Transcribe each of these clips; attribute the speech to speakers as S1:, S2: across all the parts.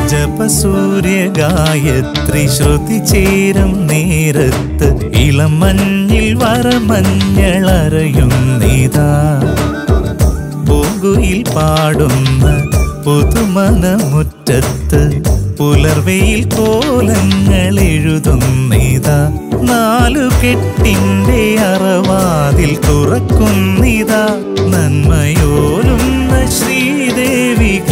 S1: ജപസൂര്യ ഗായത്രി ശ്രുതി ചേരും നേരത്ത് ഇളം മഞ്ഞിൽ വരമഞ്ഞളറയുന്നിതാ പൂങ്കുയിൽ പാടുന്ന പുതുമനമുറ്റത്ത് പുലർവെയിൽ കോലങ്ങൾ എഴുതുന്നിതാ നാലു കെട്ടിന്റെ അറവാതിൽ തുറക്കുന്നിതാ നന്മയോലുന്ന ശ്രീദേവിക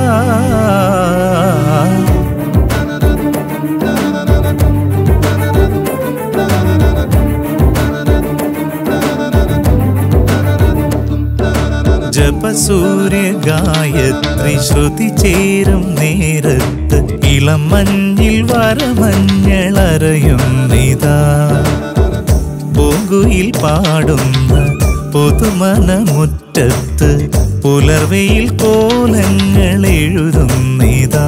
S1: ജപസൂര്യ ഗായത്രി ശ്രുതി ചേരും നേരത്ത് ഇളം മഞ്ഞിൽ വരമഞ്ഞളറയുന്നിതാ പൂങ്കുയിൽ പാടുന്ന പുതുമനമുറ്റത്ത് പുലർവെയിൽ കോലങ്ങൾ എഴുതുന്നിതാ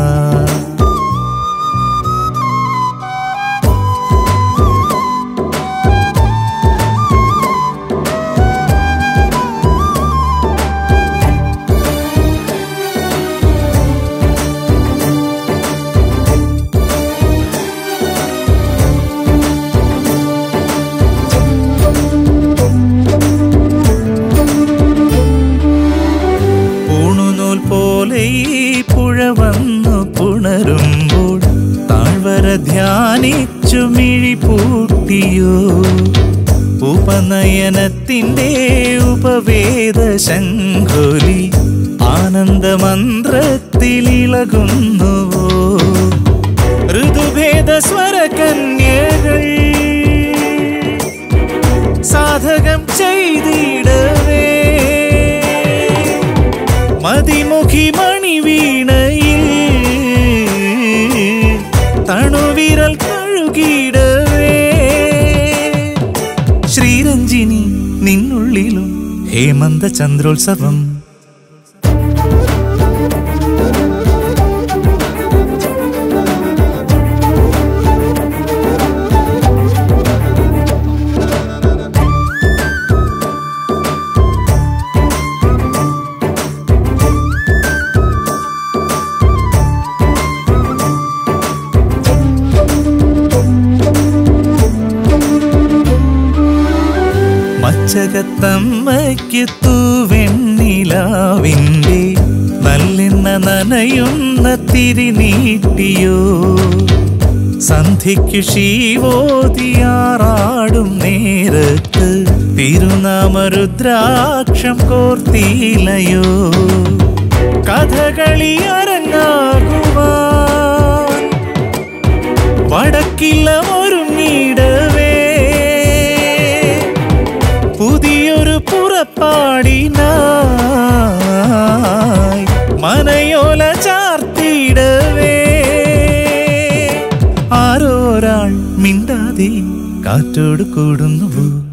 S1: പൂണുനൂൽ പോലെ ഈ പുഴ വന്നു പുണരുമ്പോൾ താഴ്വര ധ്യാനിച്ചു മിഴി പൂട്ടിയോ ഉപനയനത്തിൻ്റെ ഉപവേദ ശംഖൊലി ആനന്ദമന്ത്രത്തിലിളകുന്നുവോ ഋതുഭേദ സ്വരകന്യകൾ സാധകം ചെയ്തിടവേ മതിമുഖി മണി വീണയിൽ തണുവിരൽ കഴുകിടവേ ശ്രീരഞ്ജിനി നിന്നുള്ളിലും ഹേമന്ത ചന്ദ്രോത്സവം മച്ചകത്തമ്മയ്ക്ക് തൂവെണ്ണിലാവിൻ്റെ നല്ലെണ്ണ നനയുന്ന തിരിനീട്ടിയോ സന്ധിക്കു ശീവോതിയാറാടും നേരത്ത് തിരുനാമരുദ്രാക്ഷം കോർത്തിയിലയോ കഥകളി അരങ്ങാകുവാൻ വടക്കില്ല ഒരുങ്ങിടവേ പുതിയൊരു പുറപ്പാടിനായി മനയോല ചാർത്തിയിടവേ ആരോരാൾ മിണ്ടാതെ കാറ്റോട് കൂടുന്നുവോ